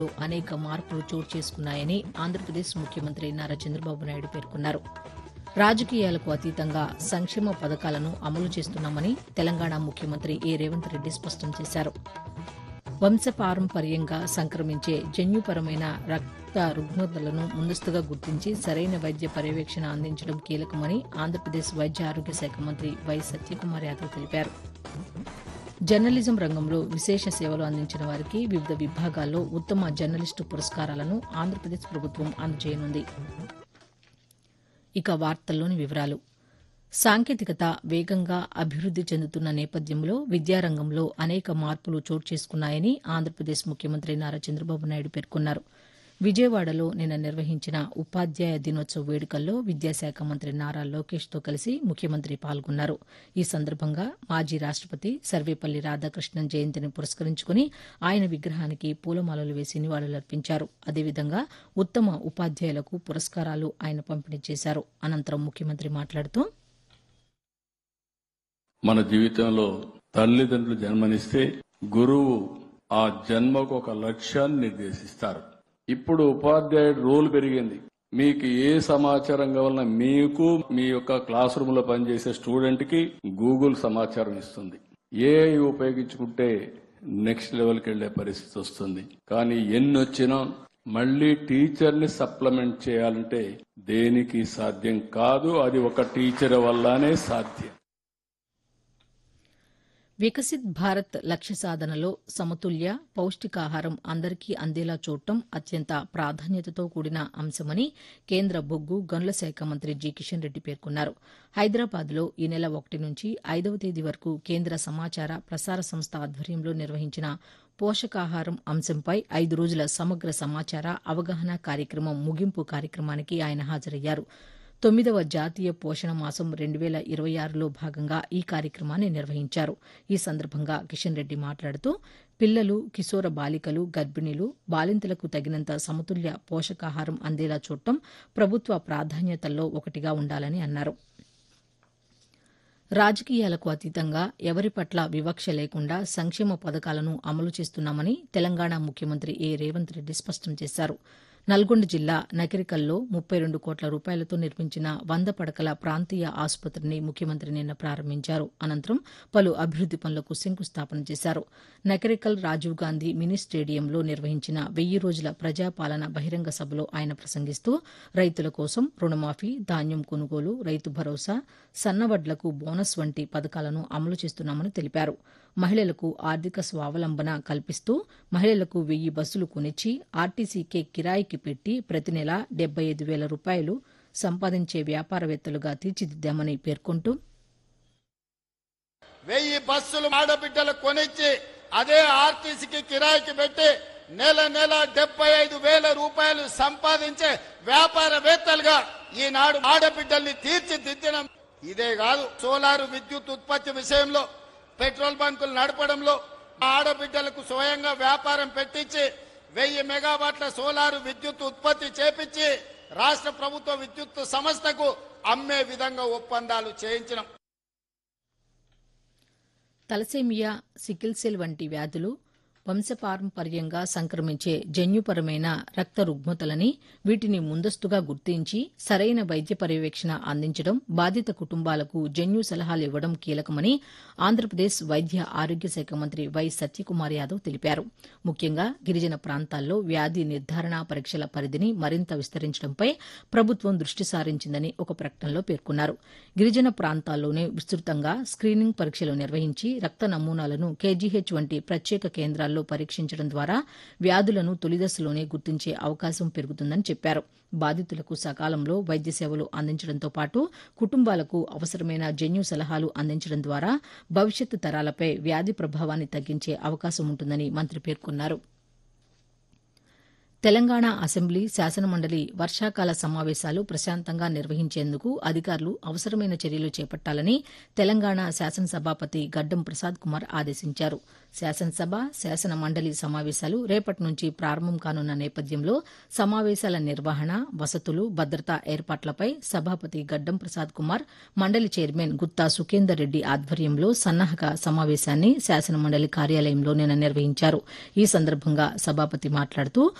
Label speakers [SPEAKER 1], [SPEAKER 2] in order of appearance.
[SPEAKER 1] అనేక మార్పులు చోటు చేసుకున్నాయని ఆంధ్రప్రదేశ్ ముఖ్యమంత్రి నారా చంద్రబాబు నాయుడు పేర్కొన్నారు రాజకీయాలకు అతీతంగా సంక్షేమ పథకాలను అమలు చేస్తున్నామని తెలంగాణ ముఖ్యమంత్రి ఏ రేవంత్ రెడ్డి స్పష్టం చేశారు వంశపారంపర్యంగా సంక్రమించే జన్యుపరమైన రక్త రుగ్మతలను ముందస్తుగా గుర్తించి సరైన వైద్య పర్యవేక్షణ అందించడం కీలకమని ఆంధ్రప్రదేశ్ వైద్య ఆరోగ్య శాఖ మంత్రి వై సత్యకుమార్ యాదవ్ తెలిపారు జర్నలిజం రంగంలో విశేష సేవలు అందించిన వారికి వివిధ విభాగాల్లో ఉత్తమ జర్నలిస్టు పురస్కారాలను ఆంధ్రప్రదేశ్ ప్రభుత్వం అందజేయనుంది ఇక వార్తల్లోని వివరాలు సాంకేతికత వేగంగా అభివృద్ది చెందుతున్న నేపథ్యంలో విద్యారంగంలో అనేక మార్పులు చోటు చేసుకున్నాయని ఆంధ్రప్రదేశ్ ముఖ్యమంత్రి నారా చంద్రబాబు నాయుడు పేర్కొన్నారు విజయవాడలో నిన్న నిర్వహించిన ఉపాధ్యాయ దినోత్సవ వేడుకల్లో విద్యాశాఖ మంత్రి నారా లోకేష్తో కలిసి ముఖ్యమంత్రి పాల్గొన్నారు ఈ సందర్భంగా మాజీ రాష్టపతి సర్వేపల్లి రాధాకృష్ణన్ జయంతిని పురస్కరించుకుని ఆయన విగ్రహానికి పూలమాలలు వేసి నివాళులర్పించారు అదేవిధంగా ఉత్తమ ఉపాధ్యాయులకు పురస్కారాలు ఆయన పంపిణీ చేశారు అనంతరం ముఖ్యమంత్రి మాట్లాడుతూ
[SPEAKER 2] మన జీవితంలో తల్లిదండ్రులు జన్మనిస్తే గురువు ఆ జన్మకు ఒక లక్ష్యాన్ని నిర్దేశిస్తారు ఇప్పుడు ఉపాధ్యాయుడు రోల్ పెరిగింది మీకు ఏ సమాచారం కావాలన్నా మీకు మీ యొక్క క్లాస్ రూమ్ లో పనిచేసే స్టూడెంట్ కి గూగుల్ సమాచారం ఇస్తుంది ఏఐ ఉపయోగించుకుంటే నెక్స్ట్ లెవెల్కి వెళ్లే పరిస్థితి వస్తుంది కానీ ఎన్ని వచ్చినా మళ్ళీ టీచర్ ని సప్లిమెంట్ చేయాలంటే దేనికి సాధ్యం కాదు అది ఒక టీచర్ వల్లనే సాధ్యం
[SPEAKER 1] వికసిత్ భారత్ లక్ష్య సాధనలో సమతుల్య పౌష్టికాహారం అందరికీ అందేలా చూడటం అత్యంత ప్రాధాన్యతతో కూడిన అంశమని కేంద్ర బొగ్గు గనుల శాఖ మంత్రి జి కిషన్ రెడ్డి పేర్కొన్నారు హైదరాబాద్లో ఈ నెల ఒకటి నుంచి ఐదవ తేదీ వరకు కేంద్ర సమాచార ప్రసార సంస్థ ఆధ్వర్యంలో నిర్వహించిన పోషకాహారం అంశంపై ఐదు రోజుల సమగ్ర సమాచార అవగాహన కార్యక్రమం ముగింపు కార్యక్రమానికి ఆయన హాజరయ్యారు తొమ్మిదవ జాతీయ పోషణ మాసం రెండు వేల ఇరవై ఆరులో భాగంగా ఈ కార్యక్రమాన్ని నిర్వహించారు ఈ సందర్భంగా కిషన్ రెడ్డి మాట్లాడుతూ పిల్లలు కిశోర బాలికలు గర్భిణీలు బాలింతలకు తగినంత సమతుల్య పోషకాహారం అందేలా చూడటం ప్రభుత్వ ప్రాధాన్యతల్లో ఒకటిగా ఉండాలని అన్నారు రాజకీయాలకు అతీతంగా ఎవరి పట్ల వివక్ష లేకుండా సంక్షేమ పథకాలను అమలు చేస్తున్నామని తెలంగాణ ముఖ్యమంత్రి ఏ రేవంత్ రెడ్డి స్పష్టం చేశారు నల్గొండ జిల్లా నకిరికల్లో ముప్పై రెండు కోట్ల రూపాయలతో నిర్మించిన వంద పడకల ప్రాంతీయ ఆసుపత్రిని ముఖ్యమంత్రి నిన్న ప్రారంభించారు అనంతరం పలు అభివృద్ది పనులకు శంకుస్థాపన చేశారు నకిరికల్ రాజీవ్ గాంధీ మినీ స్టేడియంలో నిర్వహించిన వెయ్యి రోజుల ప్రజాపాలన బహిరంగ సభలో ఆయన ప్రసంగిస్తూ రైతుల కోసం రుణమాఫీ ధాన్యం కొనుగోలు రైతు భరోసా సన్నవడ్లకు బోనస్ వంటి పథకాలను అమలు చేస్తున్నామని తెలిపారు మహిళలకు ఆర్థిక స్వావలంబన కల్పిస్తూ మహిళలకు వెయ్యి బస్సులు కొనిచ్చి ఆర్టీసీకే కిరాయికి పెట్టి ప్రతి నెల డెబ్బై ఐదు వేల రూపాయలు సంపాదించే వ్యాపారవేత్తలుగా తీర్చిదిద్దామని పేర్కొంటూ
[SPEAKER 3] వెయ్యి బస్సులు ఆడబిడ్డలు కొనిచ్చి అదే ఆర్టీసీకి కిరాయికి పెట్టి నెల నెల డెబ్బై ఐదు వేల రూపాయలు సంపాదించే వ్యాపారవేత్తలుగా ఈనాడు ఆడబిడ్డల్ని తీర్చిదిద్దడం ఇదే కాదు సోలారు విద్యుత్ ఉత్పత్తి విషయంలో పెట్రోల్ బంకులు నడపడంలో ఆడబిడ్డలకు స్వయంగా వ్యాపారం పెట్టించి వెయ్యి మెగావాట్ల సోలారు విద్యుత్ ఉత్పత్తి చేపించి రాష్ట్ర ప్రభుత్వ విద్యుత్ సంస్థకు అమ్మే విధంగా ఒప్పందాలు చేయించడం
[SPEAKER 1] తలసేమియా సికిల్ సెల్ వంటి వ్యాధులు వంశపారంపర్యంగా సంక్రమించే జన్యుపరమైన రక్త రుగ్మతలని వీటిని ముందస్తుగా గుర్తించి సరైన వైద్య పర్యవేక్షణ అందించడం బాధిత కుటుంబాలకు జన్యు సలహాలు ఇవ్వడం కీలకమని ఆంధ్రప్రదేశ్ వైద్య ఆరోగ్య శాఖ మంత్రి వై సత్యకుమార్ యాదవ్ తెలిపారు ముఖ్యంగా గిరిజన ప్రాంతాల్లో వ్యాధి నిర్ధారణ పరీక్షల పరిధిని మరింత విస్తరించడంపై ప్రభుత్వం దృష్టి సారించిందని ఒక ప్రకటనలో పేర్కొన్నారు గిరిజన ప్రాంతాల్లోనే విస్తృతంగా స్క్రీనింగ్ పరీక్షలు నిర్వహించి రక్త నమూనాలను కేజీహెచ్ వంటి ప్రత్యేక కేంద్రాల్లో పరీక్షించడం ద్వారా వ్యాధులను తొలిదశలోనే గుర్తించే అవకాశం పెరుగుతుందని చెప్పారు బాధితులకు సకాలంలో వైద్య సేవలు అందించడంతో పాటు కుటుంబాలకు అవసరమైన జన్యు సలహాలు అందించడం ద్వారా భవిష్యత్తు తరాలపై వ్యాధి ప్రభావాన్ని తగ్గించే అవకాశం ఉంటుందని మంత్రి పేర్కొన్నారు తెలంగాణ అసెంబ్లీ శాసనమండలి వర్షాకాల సమావేశాలు ప్రశాంతంగా నిర్వహించేందుకు అధికారులు అవసరమైన చర్యలు చేపట్టాలని తెలంగాణ శాసనసభాపతి గడ్డం ప్రసాద్ కుమార్ ఆదేశించారు శాసనసభ శాసన మండలి సమావేశాలు రేపటి నుంచి ప్రారంభం కానున్న నేపథ్యంలో సమావేశాల నిర్వహణ వసతులు భద్రతా ఏర్పాట్లపై సభాపతి గడ్డం ప్రసాద్ కుమార్ మండలి చైర్మన్ గుత్తా సుఖేందర్ రెడ్డి ఆధ్వర్యంలో సన్నాహక సమావేశాన్ని శాసనమండలి కార్యాలయంలో నిన్న నిర్వహించారు ఈ సందర్భంగా సభాపతి మాట్లాడుతూ